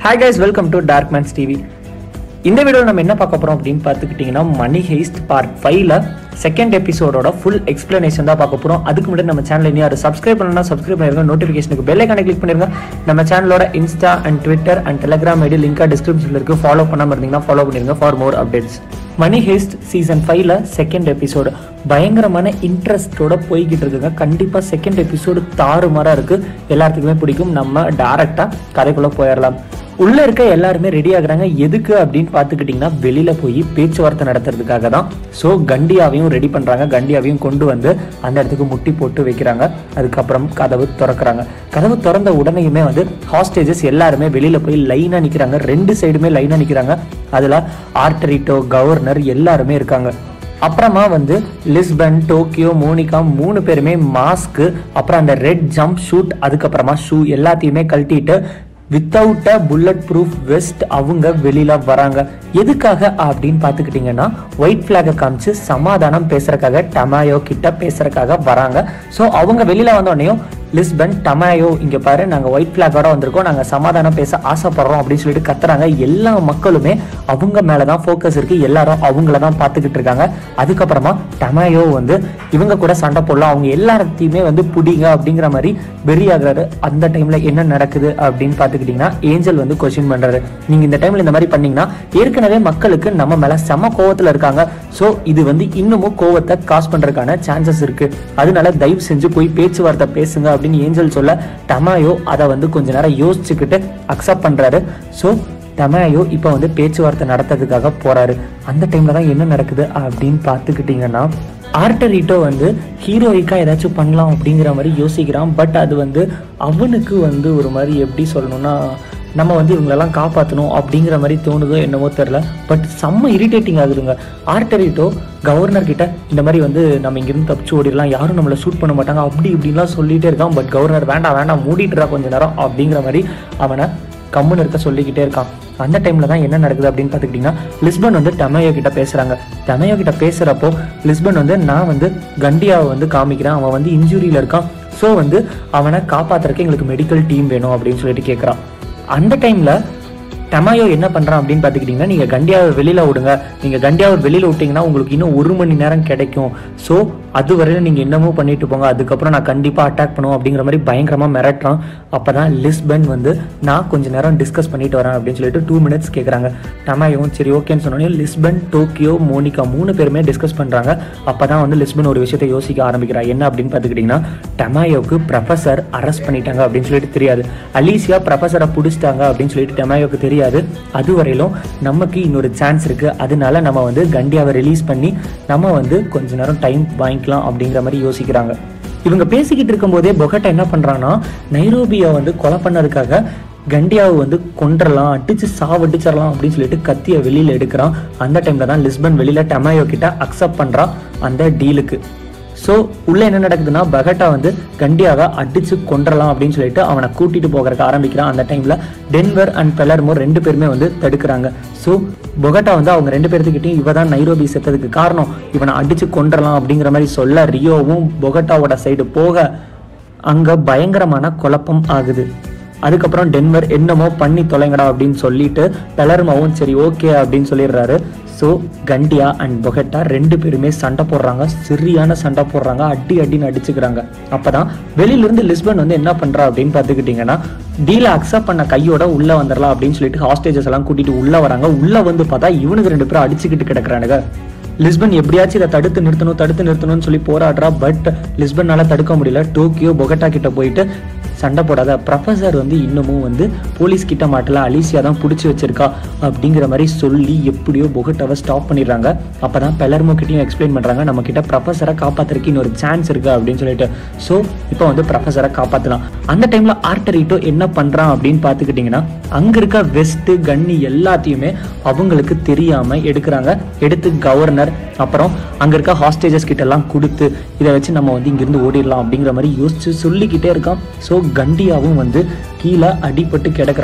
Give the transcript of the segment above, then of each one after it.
hi guys welcome to Dark Man's TV இந்த வீடியோவில் நம்ம என்ன பார்க்க போகிறோம் அப்படின்னு பார்த்துக்கிட்டிங்கன்னா மணி ஹெய்ஸ்ட் பார்ட் ஃபைவ்ல செகண்ட் எபிசோடோட ஃபுல் எக்ஸ்பிளனேஷன் தான் பார்க்க போகிறோம் அதுக்கு முன்னாடி நம்ம சேனல் இனி யாரும் சப்ஸ்கிரைப் பண்ணலாம் சப்ஸ்கிரைப் பண்ணிருங்க நோட்டிஃபிகேஷனுக்கு பெல் ஐக்கானை கிளிக் பண்ணிருங்க நம்ம சேனலோட Insta and Twitter and Telegram ID லிங்காக டிஸ்கிரிப்ஷனில் இருக்குது ஃபாலோ பண்ணாமல் இருந்தீங்கன்னா ஃபாலோ பண்ணிருங்க for more updates money heist season ஃபைவ்ல செகண்ட் எபிசோடு பயங்கரமான இன்ட்ரெஸ்டோட போய்கிட்டு இருக்குங்க கண்டிப்பாக செகண்ட் எபிசோடு தாறுமாறாக இருக்குது எல்லாத்துக்குமே பிடிக்கும் நம்ம டேரெக்டாக கதைக்குள்ளே போயிடலாம் உள்ள இருக்க எல்லாருமே ரெடி ஆகுறாங்க எதுக்கு அப்படின்னு பார்த்துக்கிட்டிங்கன்னா வெளியில போய் பேச்சுவார்த்தை நடத்துறதுக்காக தான் ஸோ கண்டியாவையும் ரெடி பண்றாங்க கண்டியாவையும் கொண்டு வந்து அந்த இடத்துக்கு முட்டி போட்டு வைக்கிறாங்க அதுக்கப்புறம் கதவு திறக்கிறாங்க கதவு திறந்த உடனேயுமே வந்து ஹாஸ்டேஜஸ் எல்லாருமே வெளியில போய் லைனா நிக்கிறாங்க ரெண்டு சைடுமே லைனா நிக்கிறாங்க அதுல ஆர்டரிட்டோ கவர்னர் எல்லாருமே இருக்காங்க அப்புறமா வந்து லிஸ்பன் டோக்கியோ மோனிகா மூணு பேருமே மாஸ்க்கு அப்புறம் அந்த ரெட் ஜம்ப் ஷூட் அதுக்கப்புறமா ஷூ எல்லாத்தையுமே கழட்டிட்டு without a bulletproof vest அவங்க வெளியில வராங்க எதுக்காக அப்படின்னு பார்த்துக்கிட்டிங்கன்னா ஒயிட் ஃபிளாகை காமிச்சு சமாதானம் பேசுறதுக்காக டமாயோ கிட்ட பேசுறதுக்காக வராங்க ஸோ அவங்க வெளியில வந்தோடனையும் லிஸ்பன் டமாயோ இங்க பாரு நாங்க ஒயிட் ஃபிளாகோட வந்திருக்கோம் நாங்க சமாதானம் பேச ஆசைப்படுறோம் அப்படின்னு சொல்லிட்டு கத்துறாங்க எல்லா மக்களுமே அவங்க மேலதான் ஃபோக்கஸ் இருக்கு எல்லாரும் அவங்கள தான் பார்த்துக்கிட்டு இருக்காங்க அதுக்கப்புறமா டமாயோ வந்து இவங்க கூட சண்டை போடலாம் அவங்க எல்லாத்தையுமே வந்து புடிங்க அப்படிங்கிற மாதிரி வெறியாகிறாரு அந்த டைம்ல என்ன நடக்குது அப்படின்னு பார்த்துக்கிட்டிங்கன்னா ஏஞ்சல் வந்து கொஸ்டின் பண்றாரு நீங்க இந்த டைம்ல இந்த மாதிரி பண்ணீங்கன்னா ஏற்கனவே மக்களுக்கு நம்ம மேல செம கோவத்துல இருக்காங்க ஸோ இது வந்து இன்னமும் கோவத்தை காஸ் பண்றதுக்கான சான்சஸ் இருக்கு அதனால தயவு செஞ்சு போய் பேச்சுவார்த்தை பேசுங்க அப்படின்னு ஏஞ்சல் சொல்ல டமாயோ அதை வந்து கொஞ்ச நேரம் யோசிச்சுக்கிட்டு அக்செப்ட் பண்றாரு ஸோ டமாயோ இப்போ வந்து பேச்சுவார்த்தை நடத்துறதுக்காக போறாரு அந்த டைம்ல தான் என்ன நடக்குது அப்படின்னு பார்த்துக்கிட்டிங்கன்னா ஆர்டரிட்டோ வந்து ஹீரோயிக்கா ஏதாச்சும் பண்ணலாம் அப்படிங்கிற மாதிரி யோசிக்கிறான் பட் அது வந்து அவனுக்கு வந்து ஒரு மாதிரி எப்படி சொல்லணும்னா நம்ம வந்து இவங்களெல்லாம் காப்பாற்றணும் அப்படிங்கிற மாதிரி தோணுதோ என்னமோ தெரில பட் செம்ம இரிட்டேட்டிங் ஆகுதுங்க ஆர்டரிட்டோ கவர்னர் கிட்ட இந்த மாதிரி வந்து நம்ம இங்கிருந்து தப்பிச்சு ஓடிடலாம் யாரும் நம்மளை ஷூட் பண்ண மாட்டாங்க அப்படி இப்படின்லாம் சொல்லிட்டே இருக்கான் பட் கவர்னர் வேண்டாம் வேண்டாம் மூடிட்டுறா கொஞ்ச நேரம் அப்படிங்கிற மாதிரி அவனை கம்முன்னு இருக்க சொல்லிக்கிட்டே இருக்கான் அந்த டைம்ல தான் என்ன நடக்குது அப்படின்னு பார்த்துக்கிட்டிங்கன்னா லிஸ்பன் வந்து டமையோ கிட்ட பேசுறாங்க டமையோ கிட்ட பேசுறப்போ லிஸ்பன் வந்து நான் வந்து கண்டியாவை வந்து காமிக்கிறேன் அவன் வந்து இன்ஜுரியில இருக்கான் ஸோ வந்து அவனை காப்பாத்துறதுக்கு எங்களுக்கு மெடிக்கல் டீம் வேணும் அப்படின்னு சொல்லிட்டு கேட்குறான் அந்த டைம்ல டமாயோ என்ன பண்றான் அப்படின்னு பார்த்துக்கிட்டிங்கன்னா நீங்கள் கண்டியாவை வெளியில் விடுங்க நீங்கள் கண்டியாவை வெளியில் விட்டீங்கன்னா உங்களுக்கு இன்னும் ஒரு மணி நேரம் கிடைக்கும் ஸோ அது வரையிலும் நீங்கள் என்னமோ பண்ணிட்டு போங்க அதுக்கப்புறம் நான் கண்டிப்பாக அட்டாக் பண்ணுவோம் அப்படிங்கிற மாதிரி பயங்கரமாக மிரட்டுறான் அப்போ தான் லிஸ்பன் வந்து நான் கொஞ்ச நேரம் டிஸ்கஸ் பண்ணிட்டு வரேன் அப்படின்னு சொல்லிட்டு டூ மினிட்ஸ் கேட்குறாங்க டமாயோவும் சரி ஓகேன்னு சொன்னோடனே லிஸ்பன் டோக்கியோ மோனிகா மூணு பேருமே டிஸ்கஸ் பண்ணுறாங்க அப்போ தான் வந்து லிஸ்பன் ஒரு விஷயத்தை யோசிக்க ஆரம்பிக்கிறா என்ன அப்படின்னு பார்த்துக்கிட்டிங்கன்னா டமாயோவுக்கு ப்ரொஃபஸர் அரெஸ்ட் பண்ணிட்டாங்க அப்படின்னு சொல்லிட்டு தெரியாது அலீசியா ப்ரொஃபஸரை பிடிச்சிட்டாங்க அப்படின்னு சொல்லிட்டு டமாயோவுக்கு தெரியாது அது வரையிலும் நமக்கு இன்னொரு சான்ஸ் இருக்குது அதனால நம்ம வந்து கண்டியாவை ரிலீஸ் பண்ணி நம்ம வந்து கொஞ்ச நேரம் டைம் வாங்கிக்கலாம் அப்படிங்கிற மாதிரி யோசிக்கிறாங்க இவங்க பேசிக்கிட்டு இருக்கும்போதே பொகட்டா என்ன பண்றான்னா நைரோபியை வந்து கொலை பண்ணதுக்காக கண்டியாவை வந்து கொன்றலாம் அடிச்சு சாவடிச்சிடலாம் அப்படின்னு சொல்லிட்டு கத்தியை வெளியில எடுக்கிறான் அந்த டைம்ல தான் லிஸ்பன் வெளியில டமாயோ கிட்ட அக்செப்ட் பண்றான் அந்த டீலுக்கு ஸோ உள்ள என்ன நடக்குதுன்னா பகட்டா வந்து கண்டியாவை அடிச்சு கொன்றலாம் அப்படின்னு சொல்லிட்டு அவனை கூட்டிட்டு போகிறதுக்கு ஆரம்பிக்கிறான் அந்த டைம்ல டென்வர் அண்ட் பெலர்மோ ரெண்டு பேருமே வந்து தடுக்கிறாங்க ஸோ பொகட்டா வந்து அவங்க ரெண்டு பேர்த்துக்கிட்டையும் இவ தான் நைரோபி செத்ததுக்கு காரணம் இவனை அடிச்சு கொன்றலாம் அப்படிங்கிற மாதிரி சொல்ல ரியோவும் பொகட்டாவோட சைடு போக அங்க பயங்கரமான குழப்பம் ஆகுது அதுக்கப்புறம் டென்வர் என்னமோ பண்ணி தொலைங்கடா அப்படின்னு சொல்லிட்டு பெலர்மாவும் சரி ஓகே அப்படின்னு சொல்லிடுறாரு ஸோ கண்டியா அண்ட் பொகட்டா ரெண்டு பேருமே சண்டை போடுறாங்க சரியான சண்டை போடுறாங்க அடி அடின்னு அடிச்சுக்கிறாங்க அப்பதான் வெளியிலிருந்து லிஸ்பன் வந்து என்ன பண்றா அப்படின்னு பார்த்துக்கிட்டிங்கன்னா டீலை அக்செப்ட் பண்ண கையோட உள்ள வந்துடலாம் அப்படின்னு சொல்லிட்டு ஹாஸ்டேஜஸ் எல்லாம் கூட்டிட்டு உள்ள வராங்க உள்ள வந்து பார்த்தா இவனுக்கு ரெண்டு பேரும் அடிச்சுக்கிட்டு கிடக்குறானுங்க லிஸ்பன் எப்படியாச்சும் இதை தடுத்து நிறுத்தணும் தடுத்து நிறுத்தணும்னு சொல்லி போராடுறா பட் லிஸ்பன்னால தடுக்க முடியல டோக்கியோ பொகட்டா கிட்ட போயிட்டு சண்டை போடாத ப்ரொஃபஸர் வந்து இன்னமும் வந்து போலீஸ் கிட்ட மாட்டல அலிசியா தான் பிடிச்சி வச்சிருக்கா அப்படிங்கிற மாதிரி சொல்லி எப்படியோ பொகட்டாவை ஸ்டாப் பண்ணிடுறாங்க அப்பதான் பெலர்மோ கிட்டையும் எக்ஸ்பிளைன் பண்றாங்க நம்ம கிட்ட ப்ரொஃபஸரை காப்பாத்துறதுக்கு இன்னொரு சான்ஸ் இருக்கு அப்படின்னு சொல்லிட்டு ஸோ இப்போ வந்து ப்ரொஃபஸரை காப்பாத்தலாம் அந்த டைம்ல ஆர்டரிட்டோ என்ன பண்றான் அப்படின்னு பார்த்துக்கிட்டிங்கன்னா அங்க இருக்க வெஸ்ட் கன்னி எல்லாத்தையுமே அவங்களுக்கு தெரியாம எடுக்கிறாங்க எடுத்து கவர்னர் அப்புறம் அங்க இருக்க ஹாஸ்டேஜஸ் கிட்ட எல்லாம் கொடுத்து இதை வச்சு நம்ம வந்து இங்கிருந்து ஓடிடலாம் அப்படிங்கிற மாதிரி யோசிச்சு சொல்லிக்கிட்டே இருக்கான் ஸோ கண்டியாவும் வந்து கீழே அடிபட்டு கிடக்குறான்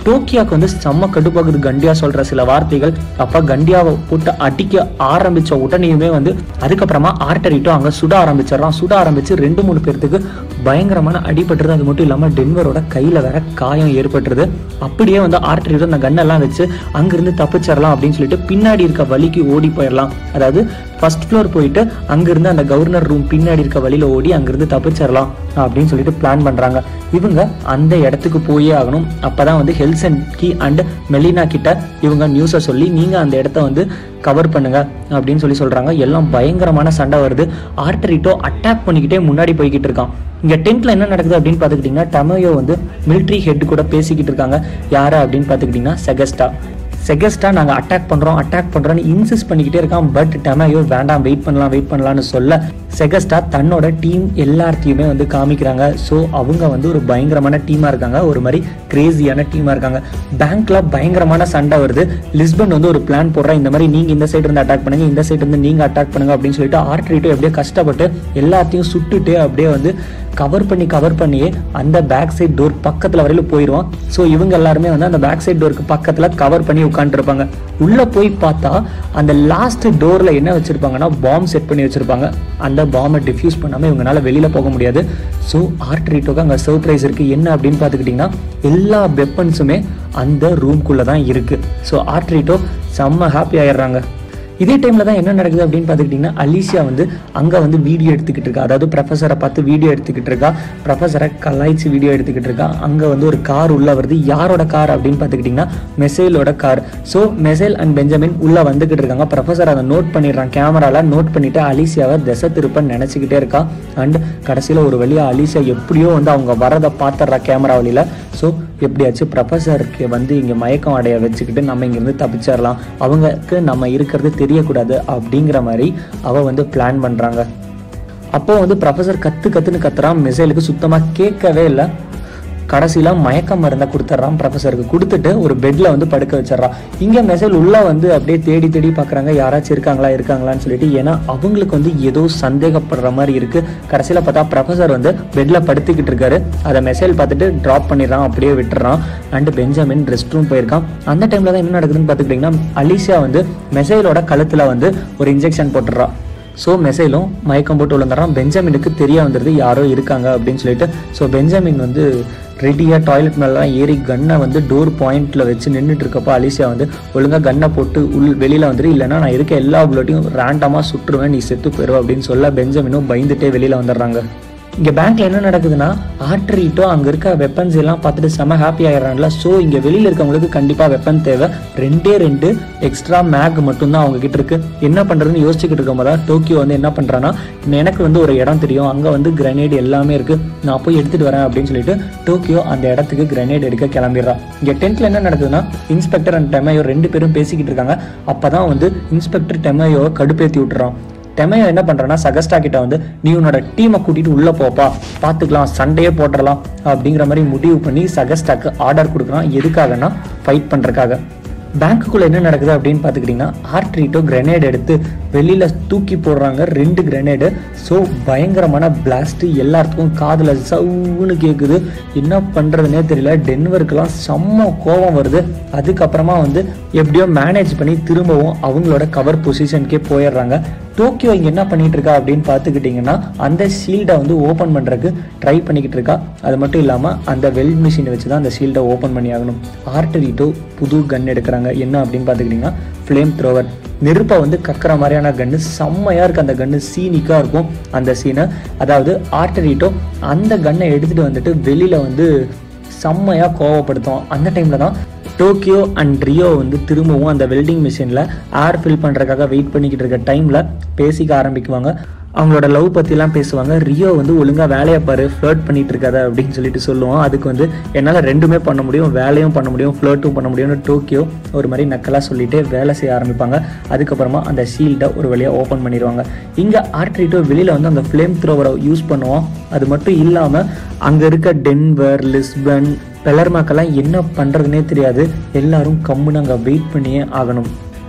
டோக்கியாவுக்கு வந்து செம்ம கடுப்பாகுது கண்டியா சொல்ற சில வார்த்தைகள் அப்ப கண்டியாவை போட்டு அடிக்க ஆரம்பிச்ச உடனேயுமே வந்து அதுக்கப்புறமா ஆர்டரிட்டோ அங்க சுட ஆரம்பிச்சிடறான் சுட ஆரம்பிச்சு ரெண்டு மூணு பேர்த்துக்கு பயங்கரமான அடிபட்டுருது அது மட்டும் இல்லாம டென்வரோட கையில வேற காயம் ஏற்பட்டுருது அப்படியே வந்து ஆர்டரிட்டோ அந்த கன்னெல்லாம் வச்சு அங்கிருந்து தப்பிச்சிடலாம் அப்படின்னு சொல்லிட்டு பின்னாடி இருக்க வழிக்கு ஓடி போயிடலாம் அதாவது ஃபர்ஸ்ட் ஃப்ளோர் போயிட்டு அங்கிருந்து அந்த கவர்னர் ரூம் பின்னாடி இருக்க வழியில ஓடி அங்கிருந்து தப்பிச்சிடலாம் அப்படின்னு சொல்லிட்டு பிளான் பண்றாங்க இவங்க அந்த இடத்துக்கு போயே ஆகணும் அப்பதான் வந்து ஹெல்சன்கி அண்ட் மெலினா கிட்ட இவங்க நியூஸை சொல்லி நீங்க அந்த இடத்த வந்து கவர் பண்ணுங்க அப்படின்னு சொல்லி சொல்றாங்க எல்லாம் பயங்கரமான சண்டை வருது ஆர்டரிட்டோ அட்டாக் பண்ணிக்கிட்டே முன்னாடி போய்கிட்டு இருக்கான் இங்க டென்ட்ல என்ன நடக்குது அப்படின்னு பாத்துக்கிட்டீங்கன்னா டமயோ வந்து மிலிட்ரி ஹெட் கூட பேசிக்கிட்டு இருக்காங்க யாரு அப்படின்னு பாத்துக்கிட்டீங்கன்னா செகஸ்டா செகஸ்டா நாங்க அட்டாக் பண்றோம் அட்டாக் பண்றோம்னு இன்சிஸ்ட் பண்ணிக்கிட்டே இருக்கான் பட் டெமையோ வேண்டாம் வெயிட் பண்ணலாம் வெயிட் பண்ணலாம்னு சொல்ல செகஸ்டா தன்னோட டீம் எல்லாத்தையுமே வந்து காமிக்கிறாங்க ஸோ அவங்க வந்து ஒரு பயங்கரமான டீமா இருக்காங்க ஒரு மாதிரி கிரேசியான டீமா இருக்காங்க பேங்க்ல பயங்கரமான சண்டை வருது லிஸ்பன் வந்து ஒரு பிளான் போடுறா இந்த மாதிரி நீங்க இந்த சைடு இருந்து அட்டாக் பண்ணுங்க இந்த சைடு இருந்து நீங்க அட்டாக் பண்ணுங்க அப்படின்னு சொல்லிட்டு ஆர்ட்ரேட்டோ எப்படியே கஷ்டப்பட்டு எல்லாத்தையும் சுட்டுட்டு அப்படியே வந்து கவர் பண்ணி கவர் பண்ணியே அந்த பேக் சைட் டோர் பக்கத்துல வரையில போயிடுவான் ஸோ இவங்க எல்லாருமே வந்து அந்த பேக் சைட் டோருக்கு பக்கத்துல கவர் பண்ணி உட்காந்துருப்பாங்க உள்ள போய் பார்த்தா அந்த லாஸ்ட் டோர்ல என்ன வச்சிருப்பாங்கன்னா பாம் செட் பண்ணி வச்சிருப்பாங்க அந்த பாம்பை டிஃப்யூஸ் பண்ணாம இவங்களால வெளியில போக முடியாது ஸோ ஆர்ட்ரேட்டோக்கு அங்கே சர்ப்ரைஸ் இருக்கு என்ன அப்படின்னு பார்த்துக்கிட்டிங்கன்னா எல்லா வெப்பன்ஸுமே அந்த ரூம்குள்ள தான் இருக்கு ஸோ ஆர்ட்ரேட்டோ செம்ம ஹாப்பி ஆயிடுறாங்க இதே டைம்ல தான் என்ன நடக்குது அப்படின்னு பார்த்துக்கிட்டிங்கன்னா அலிஷியா வந்து அங்கே வந்து வீடியோ எடுத்துக்கிட்டு இருக்கா அதாவது ப்ரொஃபஸரை பார்த்து வீடியோ எடுத்துக்கிட்டு இருக்கா ப்ரொஃபஸரை கலாய்ச்சி வீடியோ எடுத்துக்கிட்டு இருக்கா அங்கே வந்து ஒரு கார் உள்ள வருது யாரோட கார் அப்படின்னு பார்த்துக்கிட்டிங்கன்னா மெசைலோட car so Marseille and Benjamin உள்ள வந்துகிட்டு இருக்காங்க ப்ரொஃபஸர் அதை நோட் பண்ணிடுறான் கேமரால நோட் பண்ணிட்டு அலிசியாவை திசை திருப்ப நினச்சிக்கிட்டே இருக்கா அண்ட் கடைசியில் ஒரு வழியாக அலிசியா எப்படியோ வந்து அவங்க வரதை பார்த்துடுறா கேமரா வழியில ஸோ எப்படியாச்சும் ப்ரொஃபஸருக்கு வந்து இங்கே மயக்கம் அடைய வச்சுக்கிட்டு நம்ம இங்கேருந்து தப்பிச்சிடலாம் அவங்களுக்கு நம்ம இருக்கிறது தெரியக்கூடாது அப்படிங்கிற மாதிரி அவ வந்து பிளான் பண்ணுறாங்க அப்போ வந்து ப்ரொஃபஸர் கத்து கத்துன்னு கத்துறான் மிசைலுக்கு சுத்தமாக கேட்கவே இல்லை கடைசியில் மயக்க மருந்தை கொடுத்துட்றான் ப்ரொஃபஸருக்கு கொடுத்துட்டு ஒரு பெட்டில் வந்து படுக்க வச்சிடறான் இங்கே மெசேல் உள்ளே வந்து அப்படியே தேடி தேடி பார்க்குறாங்க யாராச்சும் இருக்காங்களா இருக்காங்களான்னு சொல்லிட்டு ஏன்னா அவங்களுக்கு வந்து ஏதோ சந்தேகப்படுற மாதிரி இருக்கு கடைசியில் பார்த்தா ப்ரொஃபஸர் வந்து பெட்டில் படுத்துக்கிட்டு இருக்காரு அதை மெசேல் பார்த்துட்டு ட்ராப் பண்ணிடுறான் அப்படியே விட்டுறான் அண்ட் பெஞ்சமின் ரெஸ்ட் ரூம் போயிருக்கான் அந்த டைமில் தான் என்ன நடக்குதுன்னு பார்த்துக்கிட்டிங்கன்னா அலிஷா வந்து மெசைலோட கழுத்தில் வந்து ஒரு இன்ஜெக்ஷன் போட்டுடுறான் ஸோ மெசைலும் மயக்கம் போட்டு விழுந்துடுறான் பெஞ்சமினுக்கு தெரிய வந்துடுது யாரோ இருக்காங்க அப்படின்னு சொல்லிட்டு ஸோ பெஞ்சமின் வந்து ரெடியாக டாய்லெட் மேலாம் ஏறி கன்னை வந்து டோர் பாயிண்ட்ல வச்சு நின்றுட்டு இருக்கப்போ அலிசியா வந்து ஒழுங்காக கன்னை போட்டு உள் வெளியில் வந்துரு இல்லைன்னா நான் இருக்க எல்லா புல்லட்டையும் ரேண்டமாக சுட்டுருவேன் நீ செத்து போயிடுவ அப்படின்னு சொல்ல பெஞ்சமினும் பயந்துட்டே வெளியில் வந்துடுறாங்க இங்கே பேங்க்ல என்ன நடக்குதுன்னா ஆர்டரிட்டோ அங்கே இருக்க வெப்பன்ஸ் எல்லாம் பார்த்துட்டு செம ஹாப்பி ஆயிடுறாங்கல்ல ஸோ இங்கே வெளியில் இருக்கவங்களுக்கு கண்டிப்பாக வெப்பன் தேவை ரெண்டே ரெண்டு எக்ஸ்ட்ரா மேக் மட்டும்தான் அவங்க கிட்ட இருக்கு என்ன பண்ணுறதுன்னு யோசிச்சுக்கிட்டு இருக்கும்போது தான் டோக்கியோ வந்து என்ன பண்ணுறான்னா எனக்கு வந்து ஒரு இடம் தெரியும் அங்கே வந்து கிரனேட் எல்லாமே இருக்கு நான் போய் எடுத்துட்டு வரேன் அப்படின்னு சொல்லிட்டு டோக்கியோ அந்த இடத்துக்கு கிரனேட் எடுக்க கிளம்பிடுறான் இங்கே டென்த்தில் என்ன நடக்குதுன்னா இன்ஸ்பெக்டர் அண்ட் டெமையோ ரெண்டு பேரும் பேசிக்கிட்டு இருக்காங்க அப்போ தான் வந்து இன்ஸ்பெக்டர் டெமையோவை கடுப்பேற்றி விட்டுறான் டெமையோ என்ன பண்றான்னா சகஸ்டா கிட்ட வந்து நீ உன்னோட டீமை கூட்டிட்டு உள்ள போப்பா பாத்துக்கலாம் சண்டையே போட்டுடலாம் அப்படிங்கிற மாதிரி முடிவு பண்ணி சகஸ்டாக்கு ஆர்டர் கொடுக்குறான் எதுக்காகன்னா ஃபைட் பண்றதுக்காக பேங்க்குள்ள என்ன நடக்குது அப்படின்னு பார்த்துக்கிட்டிங்கன்னா ஆர்ட்ரீட்டோ கிரெனேட் எடுத்து வெளியில தூக்கி போடுறாங்க ரெண்டு கிரெனேடு ஸோ பயங்கரமான பிளாஸ்ட் எல்லாத்துக்கும் காதுல சவுன்னு கேட்குது என்ன பண்றதுனே தெரியல டென்வருக்கெல்லாம் செம்ம கோபம் வருது அதுக்கப்புறமா வந்து எப்படியோ மேனேஜ் பண்ணி திரும்பவும் அவங்களோட கவர் பொசிஷனுக்கே போயிடுறாங்க டோக்கியோ இங்க என்ன பண்ணிட்டு இருக்கா அப்படின்னு பார்த்துக்கிட்டிங்கன்னா அந்த ஷீல்டை வந்து ஓப்பன் பண்றதுக்கு ட்ரை பண்ணிக்கிட்டு இருக்கா அது மட்டும் இல்லாம அந்த வெல்ட் மிஷினை வச்சு தான் அந்த ஷீல்டை ஓப்பன் பண்ணி ஆகணும் ஆர்டரிட்டோ புது கன் எடுக்கிறாங்க என்ன அப்படின்னு பார்த்துக்கிட்டிங்கன்னா ஃப்ளேம் த்ரோவர் நெருப்பை வந்து கக்கிற மாதிரியான கன்று செம்மையா இருக்கு அந்த கன்று சீனிக்கா இருக்கும் அந்த சீனை அதாவது ஆர்டரிட்டோ அந்த கன்னை எடுத்துட்டு வந்துட்டு வெளியில வந்து செம்மையா கோவப்படுத்தும் அந்த டைம்ல தான் டோக்கியோ அண்ட் ரியோ வந்து திரும்பவும் அந்த வெல்டிங் மிஷினில் ஏர் ஃபில் பண்ணுறதுக்காக வெயிட் பண்ணிக்கிட்டு இருக்க டைமில் பேசிக்க ஆரம்பிக்குவாங்க அவங்களோட லவ் பற்றிலாம் பேசுவாங்க ரியோ வந்து ஒழுங்காக வேலையை பாரு ஃப்ளர்ட் பண்ணிட்டு இருக்காத அப்படின்னு சொல்லிட்டு சொல்லுவோம் அதுக்கு வந்து என்னால் ரெண்டுமே பண்ண முடியும் வேலையும் பண்ண முடியும் ஃப்ளர்ட்டும் பண்ண முடியும்னு டோக்கியோ ஒரு மாதிரி நக்கலாக சொல்லிட்டு வேலை செய்ய ஆரம்பிப்பாங்க அதுக்கப்புறமா அந்த ஷீல்டை ஒரு வழியாக ஓப்பன் பண்ணிடுவாங்க இங்கே ஆர்ட்ரிட்டோ வெளியில் வந்து அந்த ஃப்ளேம் த்ரோவரை யூஸ் பண்ணுவோம் அது மட்டும் இல்லாமல் அங்கே இருக்க டென்வர் லிஸ்பன் பெலர்மாக்கெல்லாம் என்ன பண்ணுறதுனே தெரியாது எல்லாரும் கம்முன்னு அங்கே வெயிட் பண்ணியே ஆகணும்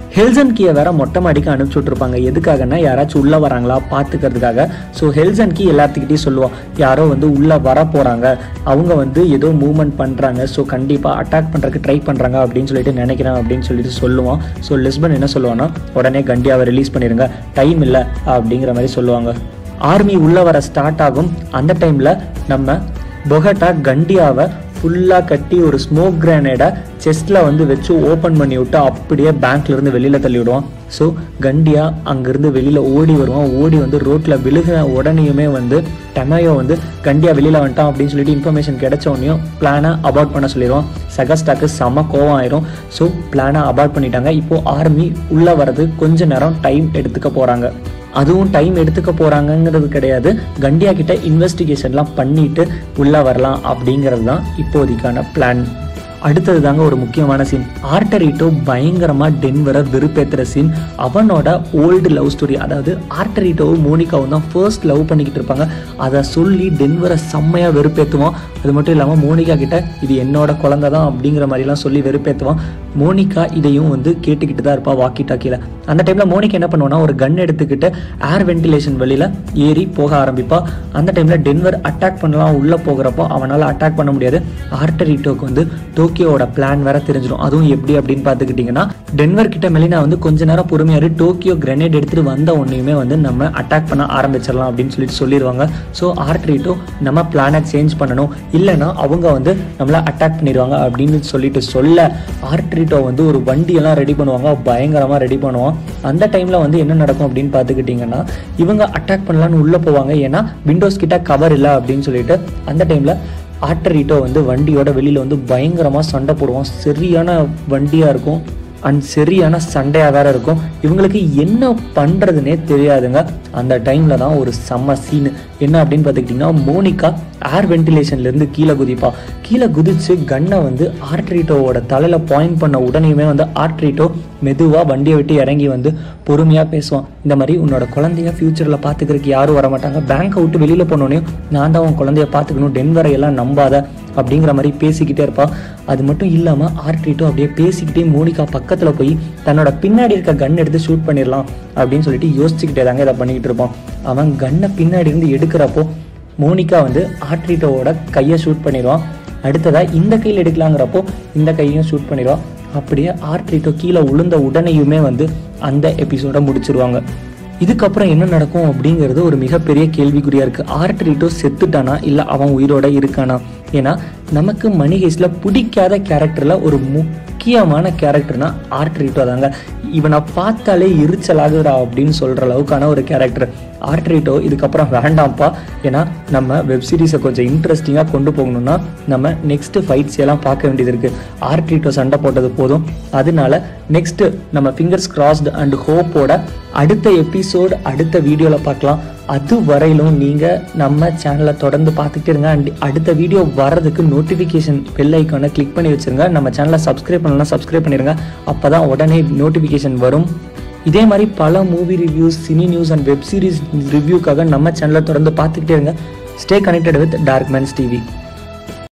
ஹெல்சன் கீயை வேற மொட்டை மாடிக்கு அனுப்பிச்சு விட்ருப்பாங்க எதுக்காகன்னா யாராச்சும் உள்ளே வராங்களா பார்த்துக்கிறதுக்காக ஸோ ஹெல்சன் கீ எல்லாத்துக்கிட்டையும் சொல்லுவோம் யாரோ வந்து உள்ளே வர போகிறாங்க அவங்க வந்து ஏதோ மூவ்மெண்ட் பண்ணுறாங்க ஸோ கண்டிப்பாக அட்டாக் பண்ணுறதுக்கு ட்ரை பண்ணுறாங்க அப்படின்னு சொல்லிட்டு நினைக்கிறேன் அப்படின்னு சொல்லிட்டு சொல்லுவோம் ஸோ லிஸ்பன் என்ன சொல்லுவான்னா உடனே கண்டியாவை ரிலீஸ் பண்ணிடுங்க டைம் இல்லை அப்படிங்கிற மாதிரி சொல்லுவாங்க ஆர்மி உள்ளே வர ஸ்டார்ட் ஆகும் அந்த டைமில் நம்ம பொகட்டா கண்டியாவை ஃபுல்லாக கட்டி ஒரு ஸ்மோக் கிரானேடை செஸ்ட்டில் வந்து வச்சு ஓப்பன் பண்ணி விட்டு அப்படியே பேங்க்லேருந்து வெளியில் தள்ளி விடுவான் ஸோ கண்டியா அங்கேருந்து வெளியில் ஓடி வருவான் ஓடி வந்து ரோட்டில் விழுகிற உடனேயுமே வந்து டெமையோ வந்து கண்டியா வெளியில் வந்துட்டான் அப்படின்னு சொல்லிட்டு இன்ஃபர்மேஷன் கிடைச்ச உடனேயும் பிளானை அபார்ட் பண்ண சொல்லிடுவான் செகஸ்டாக்கு செம கோவம் ஆயிரும் ஸோ பிளானை அபார்ட் பண்ணிட்டாங்க இப்போது ஆர்மி உள்ளே வர்றது கொஞ்ச நேரம் டைம் எடுத்துக்க போகிறாங்க அதுவும் டைம் எடுத்துக்க போகிறாங்கங்கிறது கிடையாது கண்டியா கிட்ட இன்வெஸ்டிகேஷன்லாம் பண்ணிட்டு உள்ளே வரலாம் அப்படிங்கிறது தான் இப்போதைக்கான பிளான் அடுத்தது தாங்க ஒரு முக்கியமான சீன் ஆர்டரிட்டோ பயங்கரமாக டென்வரை வெறுப்பேற்றுற சீன் அவனோட ஓல்டு லவ் ஸ்டோரி அதாவது ஆர்டரிட்டோவும் மோனிகாவும் தான் ஃபர்ஸ்ட் லவ் பண்ணிக்கிட்டு இருப்பாங்க அதை சொல்லி டென்வரை செம்மையாக வெறுப்பேற்றுவான் அது மட்டும் இல்லாமல் மோனிகா கிட்ட இது என்னோட குழந்தை தான் அப்படிங்கிற மாதிரிலாம் சொல்லி வெறுப்பேற்றுவான் மோனிகா இதையும் வந்து கேட்டுக்கிட்டு தான் இருப்பா வாக்கி டாக்கியில் அந்த டைமில் மோனிகா என்ன பண்ணுவான்னா ஒரு கன் எடுத்துக்கிட்டு ஏர் வென்டிலேஷன் வெளியில் ஏறி போக ஆரம்பிப்பா அந்த டைமில் டென்வர் அட்டாக் பண்ணலாம் உள்ளே போகிறப்போ அவனால் அட்டாக் பண்ண முடியாது ஆர்டரிட்டோக்கு வந்து டோக்கியோவோட பிளான் வேற தெரிஞ்சிடும் அதுவும் எப்படி அப்படின்னு பார்த்துக்கிட்டிங்கன்னா டென்வர் கிட்ட மெலினா வந்து கொஞ்ச நேரம் பொறுமையாரு டோக்கியோ கிரனேட் எடுத்துகிட்டு வந்த உடனேயுமே வந்து நம்ம அட்டாக் பண்ண ஆரம்பிச்சிடலாம் அப்படின்னு சொல்லிட்டு சொல்லிடுவாங்க ஸோ ஆர்டரிட்டோ நம்ம பிளானை சேஞ்ச் பண்ணணும் இல்லைன்னா அவங்க வந்து நம்மளை அட்டாக் பண்ணிடுவாங்க அப்படின்னு சொல்லிட்டு சொல்ல ஆர்டரிட்டோ வந்து ஒரு வண்டியெல்லாம் ரெடி பண்ணுவாங்க பயங்கரமாக ரெடி பண்ணுவான் அந்த டைமில் வந்து என்ன நடக்கும் அப்படின்னு பார்த்துக்கிட்டிங்கன்னா இவங்க அட்டாக் பண்ணலான்னு உள்ளே போவாங்க ஏன்னா விண்டோஸ் கிட்ட கவர் இல்லை அப்படின்னு சொல்லிட்டு அந்த டைமில் ஆட்டரிட்டோ வந்து வண்டியோட வெளியில் வந்து பயங்கரமாக சண்டை போடுவான் சரியான வண்டியாக இருக்கும் அண்ட் சரியான சண்டையாக வேற இருக்கும் இவங்களுக்கு என்ன பண்ணுறதுனே தெரியாதுங்க அந்த டைமில் தான் ஒரு செம்ம சீனு என்ன அப்படின்னு பார்த்துக்கிட்டிங்கன்னா மோனிகா ஏர் வென்டிலேஷன்லேருந்து கீழே குதிப்பா கீழே குதிச்சு கன்னை வந்து ஆர்ட்ரீட்டோவோட தலையில் பாயிண்ட் பண்ண உடனேயுமே வந்து ஆர்ட்ரீட்டோ மெதுவாக வண்டியை விட்டு இறங்கி வந்து பொறுமையாக பேசுவான் இந்த மாதிரி உன்னோட குழந்தைய ஃப்யூச்சரில் பார்த்துக்கிறதுக்கு யாரும் வர மாட்டாங்க பேங்க்கை விட்டு வெளியில் போனோடனே நான் தான் உன் குழந்தைய பார்த்துக்கணும் டென்வரை எல்லாம் நம்பாத அப்படிங்கிற மாதிரி பேசிக்கிட்டே இருப்பா அது மட்டும் இல்லாமல் ஆர்ட்ரீட்டோ அப்படியே பேசிக்கிட்டே மோனிகா பக்கத்தில் போய் தன்னோட பின்னாடி இருக்க கன் எடுத்து ஷூட் பண்ணிடலாம் அப்படின்னு சொல்லிட்டு யோசிச்சுக்கிட்டே தாங்க இதை பண்ணிக்கிட்டு இருப்பான் அவன் கன்னை பின்னாடி இருந்து எடுக்கிறப்போ மோனிகா வந்து ஆர்ட்ரீட்டோவோட கையை ஷூட் பண்ணிடுவான் அடுத்ததாக இந்த கையில் எடுக்கலாங்கிறப்போ இந்த கையையும் ஷூட் பண்ணிடுவான் அப்படியே ஆர்ட்ரீட்டோ கீழே உளுந்த உடனேயுமே வந்து அந்த எபிசோட முடிச்சிருவாங்க இதுக்கப்புறம் என்ன நடக்கும் அப்படிங்கிறது ஒரு மிகப்பெரிய கேள்விக்குறியா இருக்கு ஆர்ட்ரீட்டோ செத்துட்டானா இல்லை அவன் உயிரோட இருக்கானா ஏன்னா நமக்கு மணி ஹேஸ்ல பிடிக்காத கேரக்டர்ல ஒரு முக்கியமான கேரக்டர்னா ஆர்ட்ரீட்டோ தாங்க இவனை பார்த்தாலே எரிச்சலாகுறா அப்படின்னு சொல்ற அளவுக்கான ஒரு கேரக்டர் ஆர்ட்ரீட்டோ இதுக்கப்புறம் வேண்டாம்ப்பா ஏன்னா நம்ம வெப் சீரிஸை கொஞ்சம் இன்ட்ரெஸ்டிங்காக கொண்டு போகணும்னா நம்ம நெக்ஸ்ட் ஃபைட்ஸ் எல்லாம் பார்க்க வேண்டியது இருக்கு ஆர்ட்ரீட்டோ சண்டை போட்டது போதும் அதனால நெக்ஸ்ட் நம்ம ஃபிங்கர்ஸ் கிராஸ்டு அண்ட் ஹோப்போட அடுத்த எபிசோட் அடுத்த வீடியோவில் பார்க்கலாம் அது வரையிலும் நீங்கள் நம்ம சேனலை தொடர்ந்து பார்த்துக்கிட்டே இருங்க அண்ட் அடுத்த வீடியோ வர்றதுக்கு நோட்டிஃபிகேஷன் பெல் ஐக்கானை கிளிக் பண்ணி வச்சுருங்க நம்ம சேனலை சப்ஸ்கிரைப் பண்ணலாம் சப்ஸ்கிரைப் பண்ணிடுங்க அப்போ தான் உடனே நோட்டிஃபிகேஷன் வரும் இதே மாதிரி பல movie reviews cine news and web series ரிவ்யூக்காக நம்ம சேனலை தொடர்ந்து பார்த்துக்கிட்டே இருங்க stay connected with Dark Man's TV